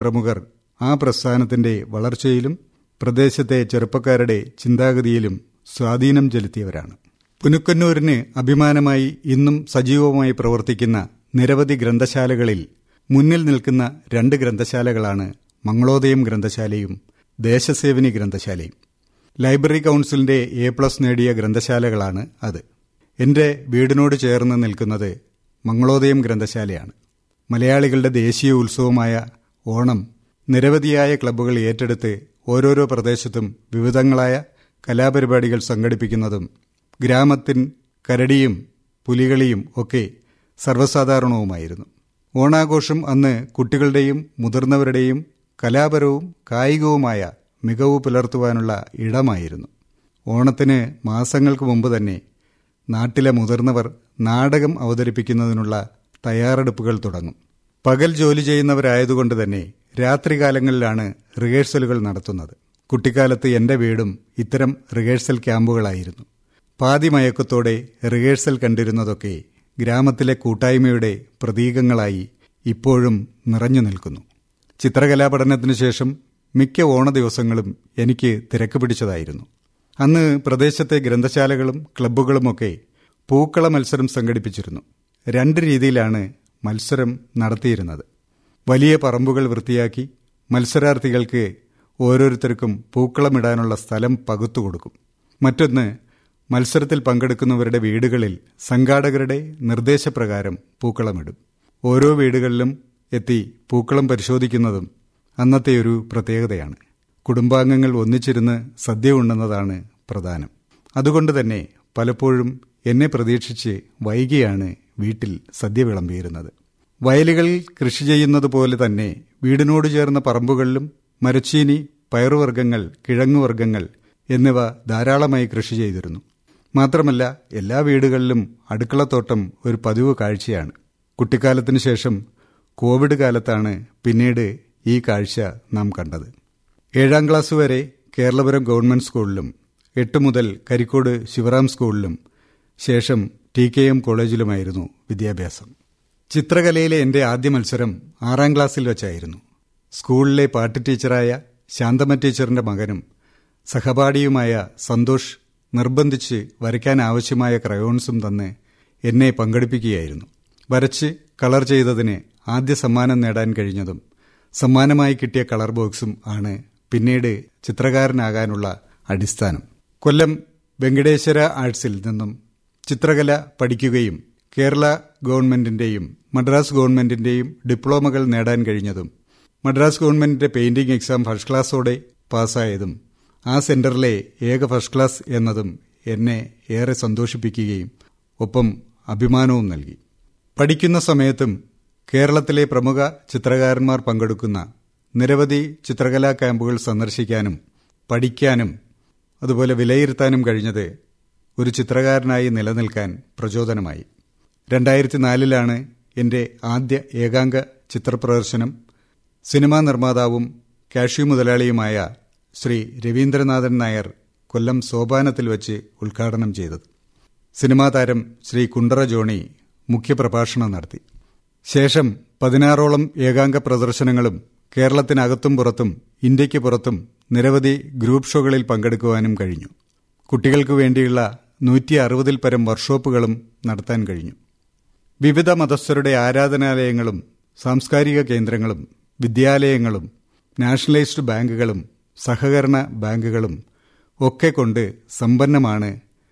പ്രമുഖർ ആ പ്രസ്ഥാനത്തിന്റെ വളർച്ചയിലും പ്രദേശത്തെ ചെറുപ്പക്കാരുടെ ചിന്താഗതിയിലും സ്വാധീനം ചെലുത്തിയവരാണ് പുനുക്കന്നൂരിന് അഭിമാനമായി ഇന്നും സജീവമായി പ്രവർത്തിക്കുന്ന നിരവധി ഗ്രന്ഥശാലകളിൽ മുന്നിൽ നിൽക്കുന്ന രണ്ട് ഗ്രന്ഥശാലകളാണ് മംഗളോദയം ഗ്രന്ഥശാലയും ദേശസേവിനി ഗ്രന്ഥശാലയും ലൈബ്രറി കൌൺസിലിന്റെ എ പ്ലസ് നേടിയ ഗ്രന്ഥശാലകളാണ് അത് എന്റെ വീടിനോട് ചേർന്ന് നിൽക്കുന്നത് മംഗളോദയം ഗ്രന്ഥശാലയാണ് മലയാളികളുടെ ദേശീയ ഉത്സവമായ ഓണം നിരവധിയായ ക്ലബ്ബുകൾ ഏറ്റെടുത്ത് ഓരോരോ പ്രദേശത്തും വിവിധങ്ങളായ കലാപരിപാടികൾ സംഘടിപ്പിക്കുന്നതും ഗ്രാമത്തിൻ കരടിയും പുലികളിയും ഒക്കെ സർവ്വസാധാരണവുമായിരുന്നു ഓണാഘോഷം അന്ന് കുട്ടികളുടെയും മുതിർന്നവരുടെയും കലാപരവും കായികവുമായ മികവ് പുലർത്തുവാനുള്ള ഇടമായിരുന്നു ഓണത്തിന് മാസങ്ങൾക്ക് മുമ്പ് തന്നെ നാട്ടിലെ മുതിർന്നവർ നാടകം അവതരിപ്പിക്കുന്നതിനുള്ള തയ്യാറെടുപ്പുകൾ തുടങ്ങും പകൽ ജോലി ചെയ്യുന്നവരായതുകൊണ്ട് തന്നെ രാത്രികാലങ്ങളിലാണ് റിഹേഴ്സലുകൾ നടത്തുന്നത് കുട്ടിക്കാലത്ത് എന്റെ വീടും ഇത്തരം റിഹേഴ്സൽ ക്യാമ്പുകളായിരുന്നു പാതി മയക്കത്തോടെ റിഹേഴ്സൽ കണ്ടിരുന്നതൊക്കെ ഗ്രാമത്തിലെ കൂട്ടായ്മയുടെ പ്രതീകങ്ങളായി ഇപ്പോഴും നിറഞ്ഞു നിൽക്കുന്നു ചിത്രകലാ പഠനത്തിനു ശേഷം മിക്ക ഓണ ദിവസങ്ങളും എനിക്ക് തിരക്ക് പിടിച്ചതായിരുന്നു അന്ന് പ്രദേശത്തെ ഗ്രന്ഥശാലകളും ക്ലബ്ബുകളുമൊക്കെ പൂക്കള മത്സരം സംഘടിപ്പിച്ചിരുന്നു രണ്ട് രീതിയിലാണ് മത്സരം നടത്തിയിരുന്നത് വലിയ പറമ്പുകൾ വൃത്തിയാക്കി മത്സരാർത്ഥികൾക്ക് ഓരോരുത്തർക്കും പൂക്കളമിടാനുള്ള സ്ഥലം പകുത്തു കൊടുക്കും മറ്റൊന്ന് മത്സരത്തിൽ പങ്കെടുക്കുന്നവരുടെ വീടുകളിൽ സംഘാടകരുടെ നിർദ്ദേശപ്രകാരം പൂക്കളമിടും ഓരോ വീടുകളിലും എത്തി പൂക്കളം പരിശോധിക്കുന്നതും അന്നത്തെ ഒരു പ്രത്യേകതയാണ് കുടുംബാംഗങ്ങൾ ഒന്നിച്ചിരുന്ന് സദ്യ ഉണ്ണുന്നതാണ് പ്രധാനം അതുകൊണ്ട് തന്നെ പലപ്പോഴും എന്നെ പ്രതീക്ഷിച്ച് വൈകിയാണ് വീട്ടിൽ സദ്യ വിളമ്പിയിരുന്നത് വയലുകളിൽ കൃഷി ചെയ്യുന്നത് പോലെ തന്നെ വീടിനോട് ചേർന്ന പറമ്പുകളിലും മരച്ചീനി പയറുവർഗ്ഗങ്ങൾ കിഴങ്ങുവർഗ്ഗങ്ങൾ എന്നിവ ധാരാളമായി കൃഷി ചെയ്തിരുന്നു മാത്രമല്ല എല്ലാ വീടുകളിലും അടുക്കളത്തോട്ടം ഒരു പതിവ് കാഴ്ചയാണ് കുട്ടിക്കാലത്തിനു ശേഷം കോവിഡ് കാലത്താണ് പിന്നീട് ഈ കാഴ്ച നാം കണ്ടത് ഏഴാം ക്ലാസ് വരെ കേരളപുരം ഗവൺമെന്റ് സ്കൂളിലും എട്ട് മുതൽ കരിക്കോട് ശിവറാം സ്കൂളിലും ശേഷം ടി കെ എം കോളേജിലുമായിരുന്നു വിദ്യാഭ്യാസം ചിത്രകലയിലെ എന്റെ ആദ്യ മത്സരം ആറാം ക്ലാസ്സിൽ വെച്ചായിരുന്നു സ്കൂളിലെ പാട്ട് ടീച്ചറായ ശാന്തമ്മ ടീച്ചറിന്റെ മകനും സഹപാഠിയുമായ സന്തോഷ് നിർബന്ധിച്ച് വരയ്ക്കാൻ ആവശ്യമായ ക്രയോൺസും തന്ന് എന്നെ പങ്കെടുപ്പിക്കുകയായിരുന്നു വരച്ച് കളർ ചെയ്തതിന് ആദ്യ സമ്മാനം നേടാൻ കഴിഞ്ഞതും സമ്മാനമായി കിട്ടിയ കളർ ബോക്സും ആണ് പിന്നീട് ചിത്രകാരനാകാനുള്ള അടിസ്ഥാനം കൊല്ലം വെങ്കടേശ്വര ആർട്സിൽ നിന്നും ചിത്രകല പഠിക്കുകയും കേരള ഗവൺമെന്റിന്റെയും മദ്രാസ് ഗവൺമെന്റിന്റെയും ഡിപ്ലോമകൾ നേടാൻ കഴിഞ്ഞതും മദ്രാസ് ഗവൺമെന്റിന്റെ പെയിന്റിംഗ് എക്സാം ഫസ്റ്റ് ക്ലാസ്സോടെ പാസ്സായതും ആ സെന്ററിലെ ഏക ഫസ്റ്റ് ക്ലാസ് എന്നതും എന്നെ ഏറെ സന്തോഷിപ്പിക്കുകയും ഒപ്പം അഭിമാനവും നൽകി പഠിക്കുന്ന സമയത്തും കേരളത്തിലെ പ്രമുഖ ചിത്രകാരന്മാർ പങ്കെടുക്കുന്ന നിരവധി ചിത്രകലാ ക്യാമ്പുകൾ സന്ദർശിക്കാനും പഠിക്കാനും അതുപോലെ വിലയിരുത്താനും കഴിഞ്ഞത് ഒരു ചിത്രകാരനായി നിലനിൽക്കാൻ പ്രചോദനമായി രണ്ടായിരത്തി നാലിലാണ് എന്റെ ആദ്യ ഏകാംഗ ചിത്രപ്രദർശനം സിനിമാ നിർമ്മാതാവും കാഷ്യൂ മുതലാളിയുമായ ശ്രീ രവീന്ദ്രനാഥൻ നായർ കൊല്ലം സോപാനത്തിൽ വച്ച് ഉദ്ഘാടനം ചെയ്തത് സിനിമാ താരം ശ്രീ കുണ്ടറ ജോണി മുഖ്യപ്രഭാഷണം നടത്തി ശേഷം പതിനാറോളം ഏകാംഗ പ്രദർശനങ്ങളും കേരളത്തിനകത്തും പുറത്തും ഇന്ത്യയ്ക്ക് പുറത്തും നിരവധി ഗ്രൂപ്പ് ഷോകളിൽ പങ്കെടുക്കുവാനും കഴിഞ്ഞു കുട്ടികൾക്ക് വേണ്ടിയുള്ള നൂറ്റി അറുപതിൽ പരം വർക്ക്ഷോപ്പുകളും നടത്താൻ കഴിഞ്ഞു വിവിധ മതസ്ഥരുടെ ആരാധനാലയങ്ങളും സാംസ്കാരിക കേന്ദ്രങ്ങളും വിദ്യാലയങ്ങളും നാഷണലൈസ്ഡ് ബാങ്കുകളും സഹകരണ ബാങ്കുകളും ഒക്കെ കൊണ്ട് സമ്പന്നമാണ്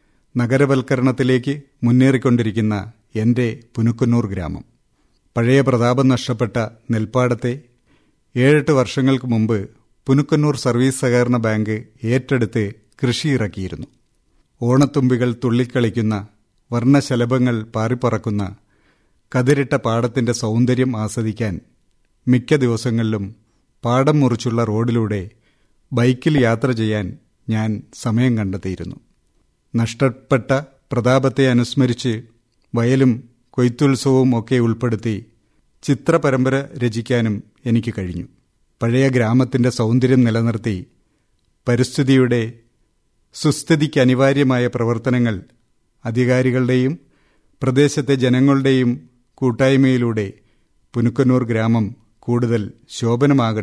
നഗരവൽക്കരണത്തിലേക്ക് മുന്നേറിക്കൊണ്ടിരിക്കുന്ന എന്റെ പുനുക്കുന്നൂർ ഗ്രാമം പഴയ പ്രതാപം നഷ്ടപ്പെട്ട നെൽപ്പാടത്തെ ഏഴെട്ട് വർഷങ്ങൾക്ക് മുമ്പ് പുനുക്കന്നൂർ സർവീസ് സഹകരണ ബാങ്ക് ഏറ്റെടുത്ത് കൃഷി ഇറക്കിയിരുന്നു ഓണത്തുമ്പികൾ തുള്ളിക്കളിക്കുന്ന വർണ്ണശലഭങ്ങൾ പാറിപ്പറക്കുന്ന കതിരിട്ട പാടത്തിന്റെ സൗന്ദര്യം ആസ്വദിക്കാൻ മിക്ക ദിവസങ്ങളിലും പാടം മുറിച്ചുള്ള റോഡിലൂടെ ബൈക്കിൽ യാത്ര ചെയ്യാൻ ഞാൻ സമയം കണ്ടെത്തിയിരുന്നു നഷ്ടപ്പെട്ട പ്രതാപത്തെ അനുസ്മരിച്ച് വയലും കൊയ്ത്തുത്സവവും ഒക്കെ ഉൾപ്പെടുത്തി ചിത്രപരമ്പര രചിക്കാനും എനിക്ക് കഴിഞ്ഞു പഴയ ഗ്രാമത്തിന്റെ സൗന്ദര്യം നിലനിർത്തി പരിസ്ഥിതിയുടെ സുസ്ഥിതിക്ക് അനിവാര്യമായ പ്രവർത്തനങ്ങൾ അധികാരികളുടെയും പ്രദേശത്തെ ജനങ്ങളുടെയും കൂട്ടായ്മയിലൂടെ പുനുക്കന്നൂർ ഗ്രാമം കൂടുതൽ ശോഭനമാകട്ടെ